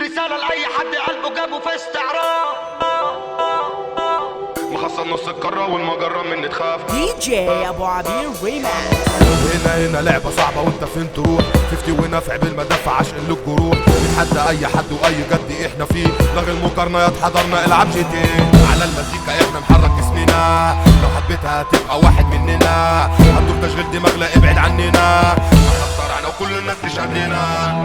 رسالة لأي حد قلبه جابه في استعراض مخصص نص الكرة والمجرة مني تخاف دي جي ابو عبير ريماكس هنا هنا لعبة صعبة وانت فين تروح 50 ونافع بالمدافع عشان لك جروح نتحدى اي حد واي جد احنا فيه لغي المقارنة حضرنا العب جي تي على المزيكا احنا نحرك جسمنا لو حبيتها تبقى واحد مننا هتدور تشغيل دماغ لا ابعد عننا احنا اخترعنا وكل الناس تشهد لنا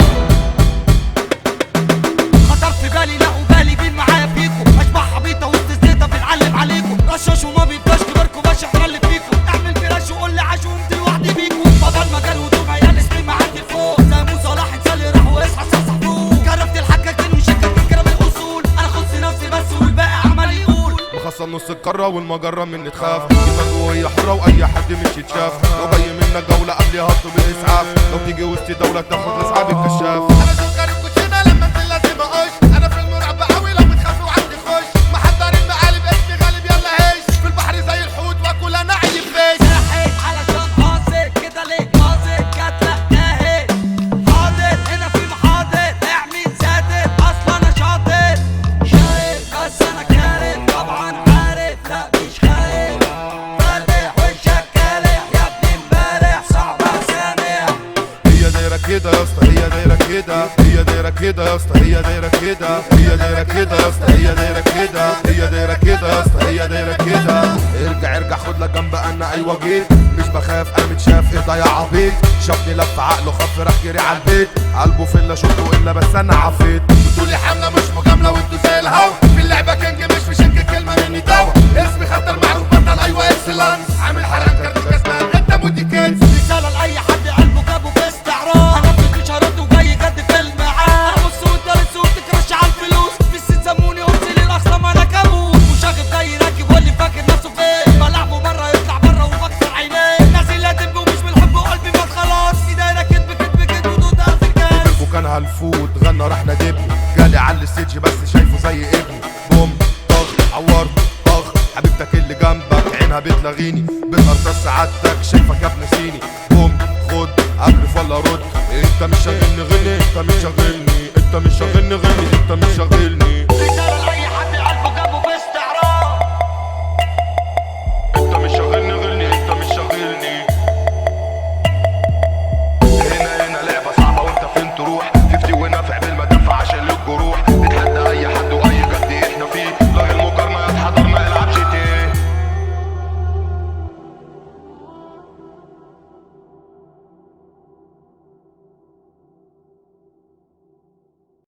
خطر في بالي لا وبالي بين معايا فيكو اشباح عبيطة وسط زيطة بنعلم عليكم رشاش وما بيبقاش كبركم باش اللي فيكم اعمل فراش وقول لي عاش وقمت لوحدي بيكم بابا المجال هدوم عيال اسمي معدي لفوق زي مو صلاح اتسلي راح واصحى صحصح فوق جربت الحكاكين وشكك الكلام الاصول انا خص نفسي بس والباقي عمال يقول مخصص نص الكرة والمجرة مني تخاف دماغ وهي حرة واي حد مش يتشاف لو جاي منك جولة قبل هطلب الاسعاف لو تيجي وسط دولة تاخد لاصحاب الكشاف انا سكر الكوتشينه لما انزل لازم اقش انا في المرعب قوي لو بتخاف وعندي خش محضر المقالب اسمي غالب يلا هيش في البحر زي الحوت واكل انا عيب فيش حيت علشان قاصد كده ليه قاصد كاتلة ناهد حاضر هنا في محاضر اعمل ساتر اصلا انا شاطر شايف بس انا كارف طبعا عارف لا مش خايف فاتح وشك كالح يا ابني امبارح صعب سامح هي دايرة كده يا اسطى هي دايرة كده هي دايرة كده يا اسطى هي دايرة كده هي دايرة كده يا اسطى هي دايرة كده هي دايرة كده يا اسطى هي دايرة كده ارجع ارجع خد لك جنب انا ايوه جيت مش بخاف انا متشاف ايه ده يا عبيط شافني لف عقله خف راح جري على البيت قلبه فيلا شفته الا بس انا عفيت بتقولي حمله مش مجامله وانتوا زي الهوا في اللعبه كينج مش في شنك كلمه مني دوا اسمي خطر معروف بطل ايوه اكسلانس عامل حرام كارت كسبان انت مودي كيدز رسالة لأي حد قلبه جابه في استعراض أنا في إشارات وجاي جد في الميعاد أنا بص والتالت صوت تكرش على الفلوس في السيت سموني قلت لي الأخصام أنا كابوس مشاغب جاي راكب واللي فاكر نفسه فين بلعبه مرة يطلع بره وبكسر عينيه ناس اللي هتبقى ومش بالحب وقلبي مات خلاص في دايرة كدب كدب كدب ودود قلب الكاس وكان هالفوت غنى راح ندبني جالي على الستيج بس شايفه زي ابني بوم طخ عورت طخ حبيبتك اللي جنبك عينها بتلغيني بتقرص سعادتك شايفك يا ابن سيني بوم خد اجرف ولا رد انت مش شاغلني غني انت مش شاغلني انت مش شاغلني غني انت مش شاغلني